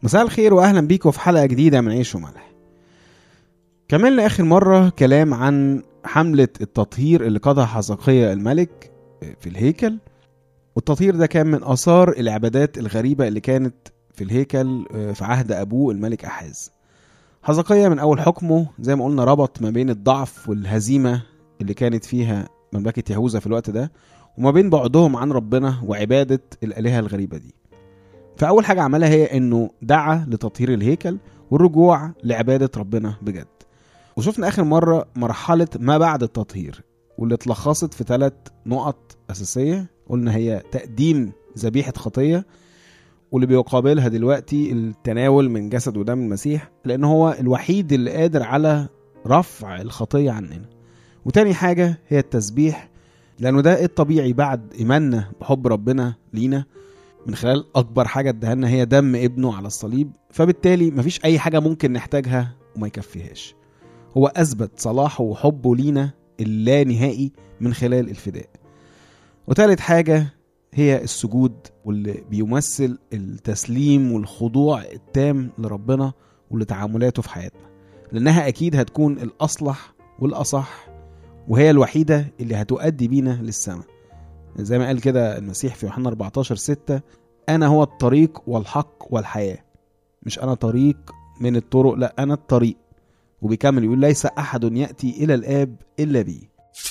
مساء الخير واهلا بيكم في حلقه جديده من عيش وملح كملنا اخر مره كلام عن حمله التطهير اللي قادها حزقية الملك في الهيكل والتطهير ده كان من اثار العبادات الغريبه اللي كانت في الهيكل في عهد ابوه الملك احاز حزقية من اول حكمه زي ما قلنا ربط ما بين الضعف والهزيمه اللي كانت فيها مملكه يهوذا في الوقت ده وما بين بعدهم عن ربنا وعباده الالهه الغريبه دي فأول حاجة عملها هي إنه دعا لتطهير الهيكل والرجوع لعبادة ربنا بجد وشفنا آخر مرة مرحلة ما بعد التطهير واللي اتلخصت في ثلاث نقط أساسية قلنا هي تقديم ذبيحة خطية واللي بيقابلها دلوقتي التناول من جسد ودم المسيح لأن هو الوحيد اللي قادر على رفع الخطية عننا وتاني حاجة هي التسبيح لأنه ده الطبيعي بعد إيماننا بحب ربنا لينا من خلال اكبر حاجه ادهالنا هي دم ابنه على الصليب فبالتالي مفيش اي حاجه ممكن نحتاجها وما يكفيهاش هو اثبت صلاحه وحبه لينا اللا نهائي من خلال الفداء وتالت حاجه هي السجود واللي بيمثل التسليم والخضوع التام لربنا ولتعاملاته في حياتنا لانها اكيد هتكون الاصلح والاصح وهي الوحيده اللي هتؤدي بينا للسماء زي ما قال كده المسيح في يوحنا 14 6 أنا هو الطريق والحق والحياة مش أنا طريق من الطرق لا أنا الطريق وبيكمل يقول ليس أحد يأتي إلى الآب إلا بي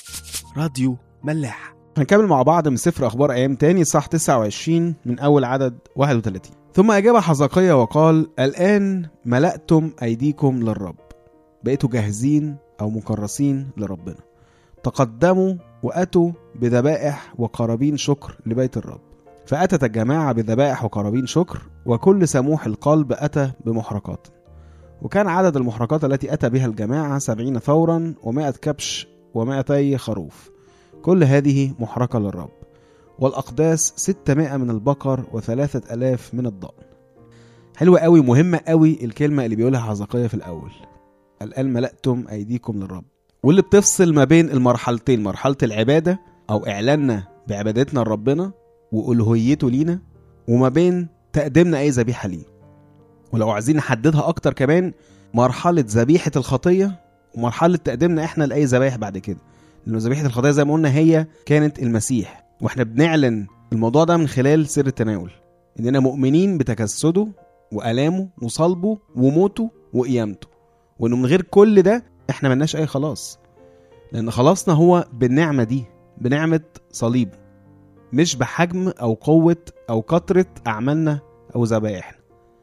راديو ملاح هنكمل مع بعض من سفر أخبار أيام تاني صح 29 من أول عدد 31 ثم أجاب حزقية وقال الآن ملأتم أيديكم للرب بقيتوا جاهزين أو مكرسين لربنا تقدموا وأتوا بذبائح وقرابين شكر لبيت الرب فأتت الجماعة بذبائح وقرابين شكر وكل سموح القلب أتى بمحرقات وكان عدد المحرقات التي أتى بها الجماعة سبعين ثورا ومائة كبش ومائتي خروف كل هذه محرقة للرب والأقداس ستمائة من البقر وثلاثة ألاف من الضأن حلوة قوي مهمة قوي الكلمة اللي بيقولها حزقية في الأول الآن ملأتم أيديكم للرب واللي بتفصل ما بين المرحلتين مرحلة العبادة أو إعلاننا بعبادتنا لربنا وألوهيته لينا وما بين تقديمنا أي ذبيحة ليه ولو عايزين نحددها أكتر كمان مرحلة ذبيحة الخطية ومرحلة تقديمنا إحنا لأي ذبايح بعد كده لأن ذبيحة الخطية زي ما قلنا هي كانت المسيح وإحنا بنعلن الموضوع ده من خلال سر التناول إننا مؤمنين بتجسده وآلامه وصلبه وموته وقيامته وإنه من غير كل ده احنا ملناش اي خلاص لان خلاصنا هو بالنعمة دي بنعمة صليب مش بحجم او قوة او كترة اعمالنا او ذبائحنا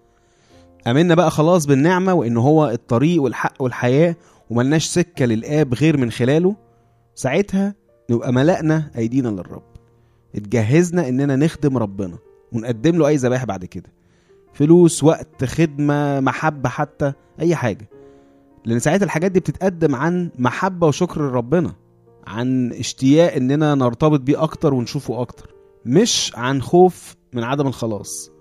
امنا بقى خلاص بالنعمة وان هو الطريق والحق والحياة وملناش سكة للآب غير من خلاله ساعتها نبقى ملأنا ايدينا للرب اتجهزنا اننا نخدم ربنا ونقدم له اي ذبائح بعد كده فلوس وقت خدمة محبة حتى اي حاجة لان ساعتها الحاجات دي بتتقدم عن محبه وشكر لربنا عن اشتياق اننا نرتبط بيه اكتر ونشوفه اكتر مش عن خوف من عدم الخلاص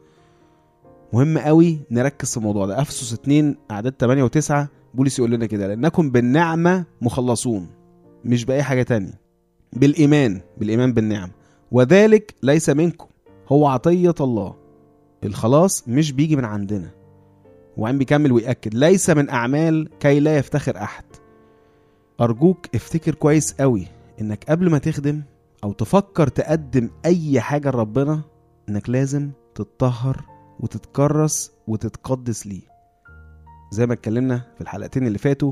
مهم قوي نركز في الموضوع ده افسس 2 اعداد 8 و9 بولس يقول لنا كده لانكم بالنعمه مخلصون مش باي حاجه تانية بالايمان بالايمان بالنعم وذلك ليس منكم هو عطيه الله الخلاص مش بيجي من عندنا وعين بيكمل ويأكد ليس من أعمال كي لا يفتخر أحد أرجوك افتكر كويس قوي إنك قبل ما تخدم أو تفكر تقدم أي حاجة لربنا إنك لازم تتطهر وتتكرس وتتقدس ليه زي ما اتكلمنا في الحلقتين اللي فاتوا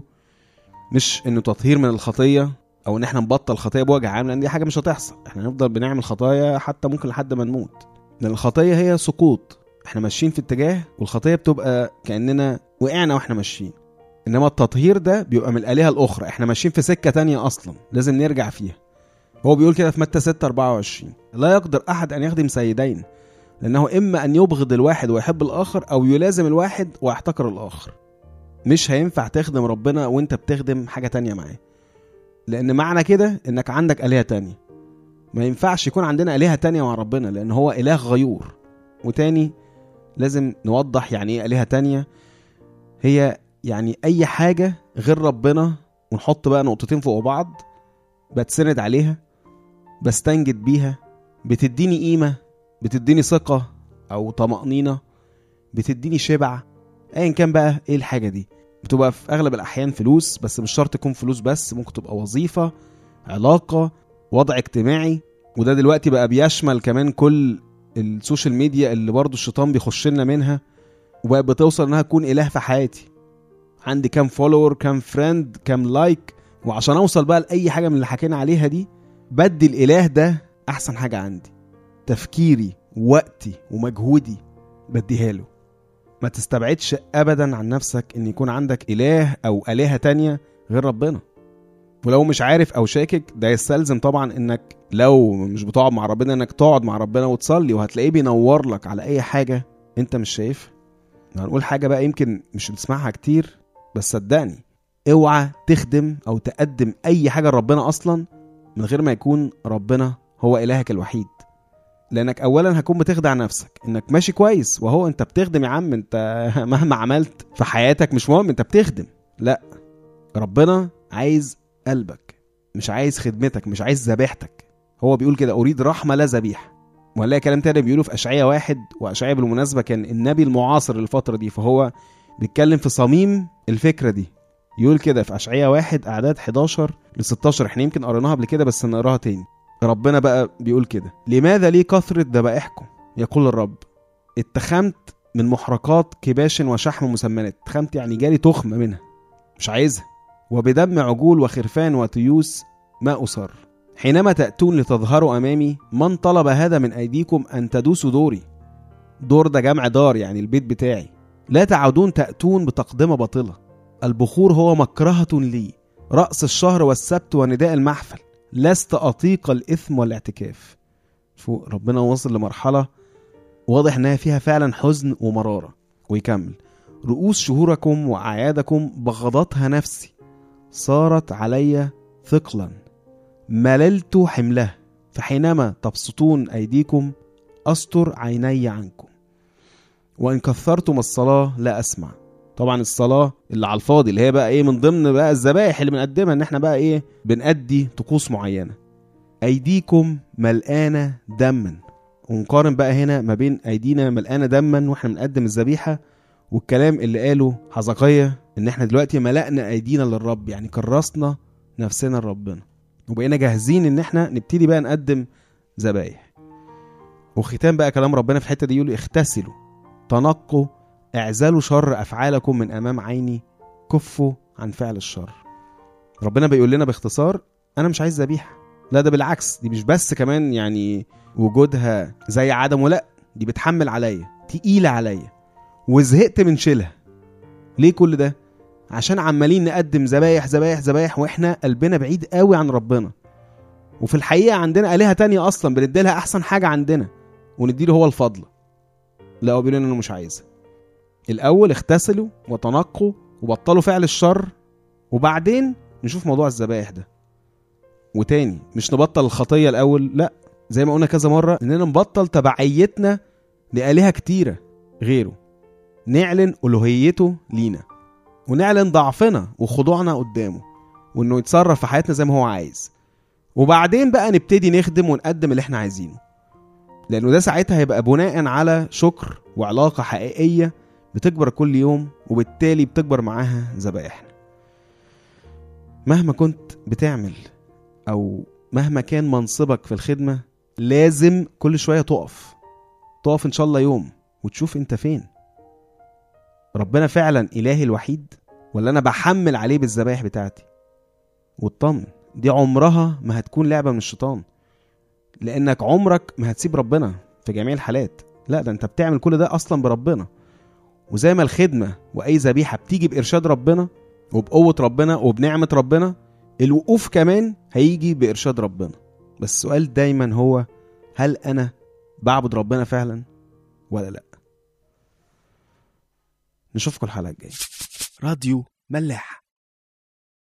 مش إنه تطهير من الخطية أو إن إحنا نبطل خطية بوجع عام لأن دي حاجة مش هتحصل إحنا هنفضل بنعمل خطايا حتى ممكن لحد ما نموت لأن الخطية هي سقوط احنا ماشيين في اتجاه والخطيه بتبقى كاننا وقعنا واحنا ماشيين انما التطهير ده بيبقى من الالهه الاخرى احنا ماشيين في سكه تانية اصلا لازم نرجع فيها هو بيقول كده في متى 6 24 لا يقدر احد ان يخدم سيدين لانه اما ان يبغض الواحد ويحب الاخر او يلازم الواحد ويحتقر الاخر مش هينفع تخدم ربنا وانت بتخدم حاجه تانية معاه لان معنى كده انك عندك الهه تانية ما ينفعش يكون عندنا الهه تانية مع ربنا لان هو اله غيور وتاني لازم نوضح يعني ايه آلهة تانية هي يعني أي حاجة غير ربنا ونحط بقى نقطتين فوق بعض بتسند عليها بستنجد بيها بتديني قيمة بتديني ثقة أو طمأنينة بتديني شبع ايا كان بقى ايه الحاجه دي بتبقى في اغلب الاحيان فلوس بس مش شرط تكون فلوس بس ممكن تبقى وظيفه علاقه وضع اجتماعي وده دلوقتي بقى بيشمل كمان كل السوشيال ميديا اللي برضو الشيطان بيخش لنا منها وبقت بتوصل انها تكون اله في حياتي عندي كام فولور كام فريند كام لايك وعشان اوصل بقى لاي حاجه من اللي حكينا عليها دي بدي الاله ده احسن حاجه عندي تفكيري ووقتي ومجهودي بديها له ما تستبعدش ابدا عن نفسك ان يكون عندك اله او الهه تانية غير ربنا ولو مش عارف او شاكك ده يستلزم طبعا انك لو مش بتقعد مع ربنا انك تقعد مع ربنا وتصلي وهتلاقيه بينور لك على اي حاجه انت مش شايفها هنقول حاجه بقى يمكن مش بتسمعها كتير بس صدقني اوعى تخدم او تقدم اي حاجه لربنا اصلا من غير ما يكون ربنا هو الهك الوحيد لانك اولا هتكون بتخدع نفسك انك ماشي كويس وهو انت بتخدم يا عم انت مهما عملت في حياتك مش مهم انت بتخدم لا ربنا عايز قلبك مش عايز خدمتك مش عايز ذبيحتك هو بيقول كده اريد رحمه لا ذبيحه وهنلاقي كلام تاني بيقوله في اشعياء واحد واشعياء بالمناسبه كان النبي المعاصر الفتره دي فهو بيتكلم في صميم الفكره دي يقول كده في اشعياء واحد اعداد 11 ل 16 احنا يمكن قريناها قبل كده بس نقراها تاني ربنا بقى بيقول كده لماذا لي كثرة ذبائحكم يقول الرب اتخمت من محرقات كباش وشحم مسمنات اتخمت يعني جالي تخم منها مش عايزها وبدم عجول وخرفان وتيوس ما أصر حينما تأتون لتظهروا أمامي من طلب هذا من أيديكم أن تدوسوا دوري دور ده جمع دار يعني البيت بتاعي لا تعودون تأتون بتقدمة باطلة البخور هو مكرهة لي رأس الشهر والسبت ونداء المحفل لست أطيق الإثم والاعتكاف فوق ربنا وصل لمرحلة واضح إنها فيها فعلا حزن ومرارة ويكمل رؤوس شهوركم وأعيادكم بغضتها نفسي صارت علي ثقلا مللت حمله فحينما تبسطون أيديكم أستر عيني عنكم وإن كثرتم الصلاة لا أسمع طبعا الصلاة اللي على الفاضي اللي هي بقى ايه من ضمن بقى الذبائح اللي بنقدمها ان احنا بقى ايه بنأدي طقوس معينة ايديكم ملقانة دما ونقارن بقى هنا ما بين ايدينا ملقانة دما واحنا بنقدم الذبيحة والكلام اللي قاله حزقية ان احنا دلوقتي ملأنا ايدينا للرب يعني كرسنا نفسنا لربنا وبقينا جاهزين ان احنا نبتدي بقى نقدم ذبايح وختام بقى كلام ربنا في الحتة دي يقول اغتسلوا تنقوا اعزلوا شر افعالكم من امام عيني كفوا عن فعل الشر ربنا بيقول لنا باختصار انا مش عايز ذبيحه لا ده بالعكس دي مش بس كمان يعني وجودها زي عدمه لا دي بتحمل عليا تقيله عليا وزهقت من شيلها ليه كل ده عشان عمالين نقدم ذبايح ذبايح ذبايح واحنا قلبنا بعيد قوي عن ربنا وفي الحقيقه عندنا الهه تانية اصلا بنديلها احسن حاجه عندنا ونديله هو الفضل لا هو بيقول لنا انا مش عايزها الاول اغتسلوا وتنقوا وبطلوا فعل الشر وبعدين نشوف موضوع الذبائح ده وتاني مش نبطل الخطيه الاول لا زي ما قلنا كذا مره اننا نبطل تبعيتنا لالهه كتيره غيره نعلن الوهيته لينا ونعلن ضعفنا وخضوعنا قدامه وانه يتصرف في حياتنا زي ما هو عايز وبعدين بقى نبتدي نخدم ونقدم اللي احنا عايزينه لانه ده ساعتها هيبقى بناء على شكر وعلاقه حقيقيه بتكبر كل يوم وبالتالي بتكبر معاها ذبائحنا مهما كنت بتعمل او مهما كان منصبك في الخدمه لازم كل شويه تقف تقف ان شاء الله يوم وتشوف انت فين ربنا فعلا الهي الوحيد ولا انا بحمل عليه بالذبائح بتاعتي واطمن دي عمرها ما هتكون لعبه من الشيطان لانك عمرك ما هتسيب ربنا في جميع الحالات لا ده انت بتعمل كل ده اصلا بربنا وزي ما الخدمة وأي ذبيحة بتيجي بإرشاد ربنا وبقوة ربنا وبنعمة ربنا الوقوف كمان هيجي بإرشاد ربنا بس السؤال دايما هو هل أنا بعبد ربنا فعلا ولا لأ نشوفكم الحلقة الجاية راديو ملاح